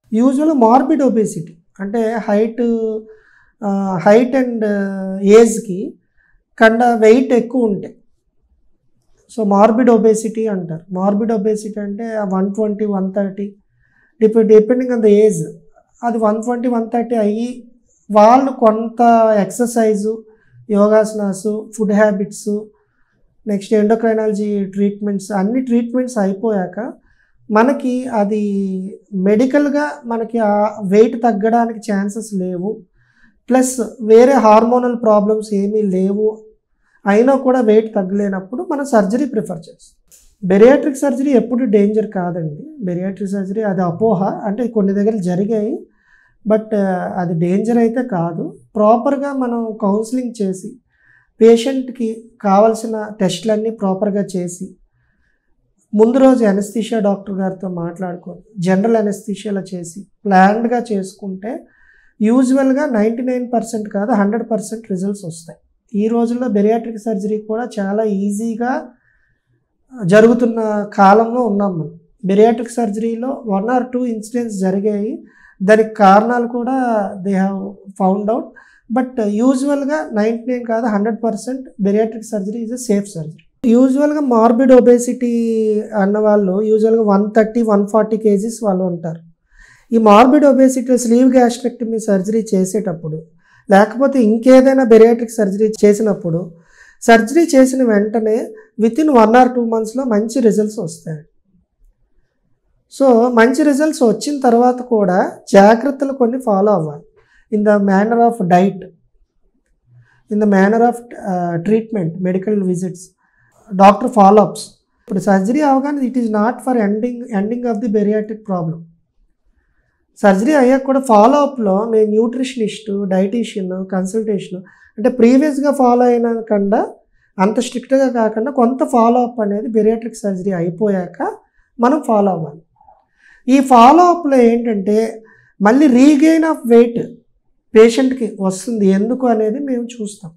usual morbid obesity అంటే height height and ఏజ్కి కండ వెయిట్ ఎక్కువ ఉంటాయి సో మార్బిడ్ ఒబేసిటీ అంటారు మార్బిడ్ ఒబేసిటీ అంటే వన్ ట్వంటీ వన్ థర్టీ డిపె డిపెండింగ్ ఆన్ ద ఏజ్ అది వన్ ట్వంటీ వన్ థర్టీ అయ్యి వాళ్ళు కొంత ఎక్సర్సైజు యోగాసనాసు food habits next endocrinology treatments అన్ని ట్రీట్మెంట్స్ అయిపోయాక మనకి అది మెడికల్గా మనకి ఆ వెయిట్ తగ్గడానికి ఛాన్సెస్ లేవు ప్లస్ వేరే హార్మోనల్ ప్రాబ్లమ్స్ ఏమీ లేవు అయినా కూడా వెయిట్ తగ్గలేనప్పుడు మనం సర్జరీ ప్రిఫర్ చేస్తాం బెరియాట్రిక్ సర్జరీ ఎప్పుడు డేంజర్ కాదండి బెరియాట్రిక్ సర్జరీ అది అపోహ అంటే కొన్ని దగ్గర జరిగాయి బట్ అది డేంజర్ అయితే కాదు ప్రాపర్గా మనం కౌన్సిలింగ్ చేసి పేషెంట్కి కావాల్సిన టెస్ట్లన్నీ ప్రాపర్గా చేసి ముందు రోజు అనస్థీషియా డాక్టర్ గారితో మాట్లాడుకొని జనరల్ అనస్థీషియాలో చేసి ప్లాన్డ్గా చేసుకుంటే యూజువల్గా నైంటీ నైన్ పర్సెంట్ కాదు హండ్రెడ్ పర్సెంట్ రిజల్ట్స్ వస్తాయి ఈ రోజుల్లో బెరియాట్రిక్ సర్జరీ కూడా చాలా ఈజీగా జరుగుతున్న కాలంలో ఉన్నాం మనం బెరియాట్రిక్ సర్జరీలో వన్ ఆర్ టూ ఇన్సిడెంట్స్ జరిగాయి దానికి కారణాలు కూడా they have found out but యూజువల్గా నైంటీ నైన్ కాదు hundred percent bariatric surgery is a safe surgery యూజువల్గా మార్బిడ్ ఒబేసిటీ అన్న వాళ్ళు యూజువల్గా one thirty one forty kgs వాళ్ళు ఉంటారు ఈ morbid obesity sleeve gastrectomy surgery చేసేటప్పుడు లేకపోతే ఇంకేదైనా బెరియాట్రిక్ సర్జరీ చేసినప్పుడు సర్జరీ చేసిన వెంటనే within one or two మంత్స్లో మంచి రిజల్ట్స్ వస్తాయి సో మంచి రిజల్ట్స్ వచ్చిన తర్వాత కూడా జాగ్రత్తలు కొన్ని ఫాలో అవ్వాలి in the manner of diet in the manner of treatment medical visits doctor followups ఇప్పుడు సర్జరీ అవగానే it is not for ending ending of the bariatric problem surgery అయ్యాక కూడా ఫాలోఅప్లో మేము న్యూట్రిషనిస్ట్ డైటీషియన్ కన్సల్టేషన్ అంటే ప్రీవియస్గా ఫాలో అయిన కన్నా అంత స్ట్రిక్ట్గా కాకుండా కొంత ఫాలోఅప్ అనేది బెరియాట్రిక్ సర్జరీ అయిపోయాక మనం ఫాలో అవ్వాలి ఈ ఫాలోఅప్లో ఏంటంటే మళ్ళీ రీగెయిన్ ఆఫ్ వెయిట్ పేషెంట్కి వస్తుంది ఎందుకు అనేది మేము చూస్తాం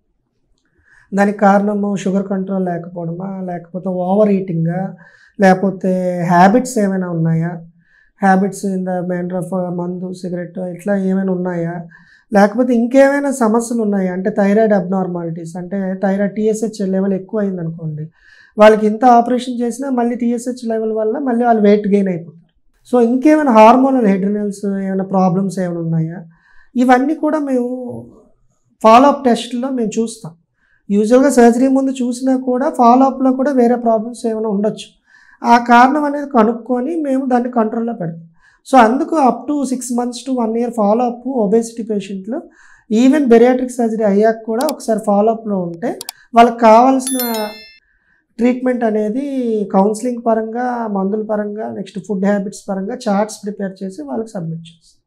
దానికి కారణము షుగర్ కంట్రోల్ లేకపోవడమా లేకపోతే ఓవర్ ఈటింగా లేకపోతే హ్యాబిట్స్ ఏమైనా ఉన్నాయా habits in the manner of మందు సిగరెట్ ఇట్లా ఏమైనా ఉన్నాయా లేకపోతే ఇంకేమైనా సమస్యలు ఉన్నాయా అంటే థైరాయిడ్ అబ్నార్మాలిటీస్ అంటే థైరాయిడ్ టీఎస్హెచ్ లెవెల్ ఎక్కువ అయింది అనుకోండి వాళ్ళకి ఇంత ఆపరేషన్ చేసినా మళ్ళీ టీఎస్హెచ్ లెవెల్ వల్ల మళ్ళీ వాళ్ళు వెయిట్ గెయిన్ అయిపోతారు సో ఇంకేమైనా హార్మోనల్ హెడ్రినల్స్ ఏమైనా ప్రాబ్లమ్స్ ఏమైనా ఉన్నాయా ఇవన్నీ కూడా మేము ఫాలోఅప్ టెస్ట్లో మేము చూస్తాం యూజువల్గా సర్జరీ ముందు చూసినా కూడా ఫాలోఅప్లో కూడా వేరే ప్రాబ్లమ్స్ ఏమైనా ఉండొచ్చు ఆ కారణం అనేది కనుక్కొని మేము దాన్ని కంట్రోల్లో పెడతాం సో అందుకు up to six months to one year followup obesity పేషెంట్లు ఈవెన్ బెరియాట్రిక్ సర్జరీ అయ్యాక కూడా ఒకసారి ఫాలోఅప్లో ఉంటే వాళ్ళకి కావాల్సిన ట్రీట్మెంట్ అనేది కౌన్సిలింగ్ పరంగా మందుల పరంగా నెక్స్ట్ ఫుడ్ హ్యాబిట్స్ పరంగా చార్ట్స్ ప్రిపేర్ చేసి వాళ్ళకి సబ్మిట్ చేస్తాం